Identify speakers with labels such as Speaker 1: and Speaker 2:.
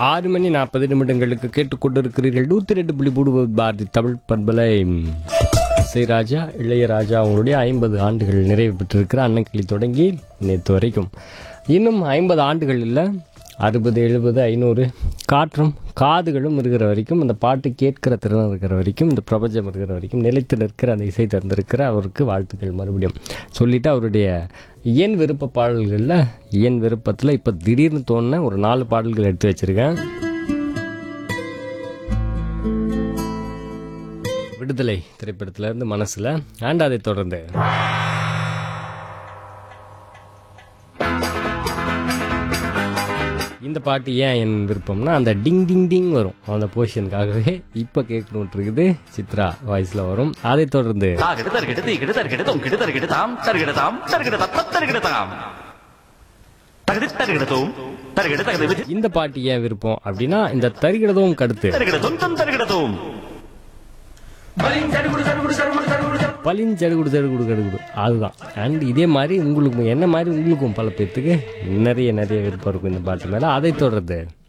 Speaker 1: ஆறு மணி நாற்பது நிமிடங்களுக்கு கேட்டுக்கொண்டிருக்கிறீர்கள் நூற்றி ரெண்டு புள்ளி மூணு பாரதி தமிழ் பண்பலை ராஜா இளையராஜா அவங்களுடைய ஐம்பது ஆண்டுகள் நிறைவு பெற்றிருக்கிற அன்னக்கிளி தொடங்கி நேற்று வரைக்கும் இன்னும் ஐம்பது ஆண்டுகள் இல்லை அறுபது எழுபது ஐநூறு காற்றும் காதுகளும் இருக்கிற வரைக்கும் அந்த பாட்டு கேட்கிற திறன் இருக்கிற வரைக்கும் இந்த பிரபஞ்சம் இருக்கிற வரைக்கும் நிலைத்து நிற்கிற அந்த இசை தந்திருக்கிற அவருக்கு வாழ்த்துக்கள் மறுபடியும் சொல்லிட்டு அவருடைய என் விருப்ப பாடல்களில் என் விருப்பத்தில் இப்போ திடீர்னு தோணுன ஒரு நாலு பாடல்கள் எடுத்து வச்சிருக்கேன் விடுதலை திரைப்படத்துல இருந்து மனசுல அண்ட் அதை தொடர்ந்து இந்த பாட்டு ஏன் என் விருப்பம்னா அந்த டிங் டிங் டிங் வரும் அந்த போர்ஷனுக்காகவே இப்போ கேட்கணுன்ட்டு இருக்குது சித்ரா வாய்ஸில் வரும் அதை தொடர்ந்து
Speaker 2: தாகிடு தருகிடு தீகிடு தருகிடு தொங்கிடு தருகிடு தாம் தருகிடு தாம் தருகிடு தத்த தருகிடு தாம் தகுதி தருகிடு தூம் தருகிடு தகுதி விதி
Speaker 1: இந்த பாட்டு ஏன் விருப்பம் அப்படின்னா இந்த தருகிறதும் கடுத்து
Speaker 2: தருகிடு தொம் தொம் தருகிடு தூம்
Speaker 1: பலின் ஜடுகுடு ஜடுகுடு கடுகுடு அதுதான் அண்ட் இதே மாதிரி உங்களுக்கும் என்ன மாதிரி உங்களுக்கும் பல பேர்த்துக்கு நிறைய நிறைய விருப்பம் இருக்கும் இந்த பாட்டு மேலே அதை தொடர்ந்து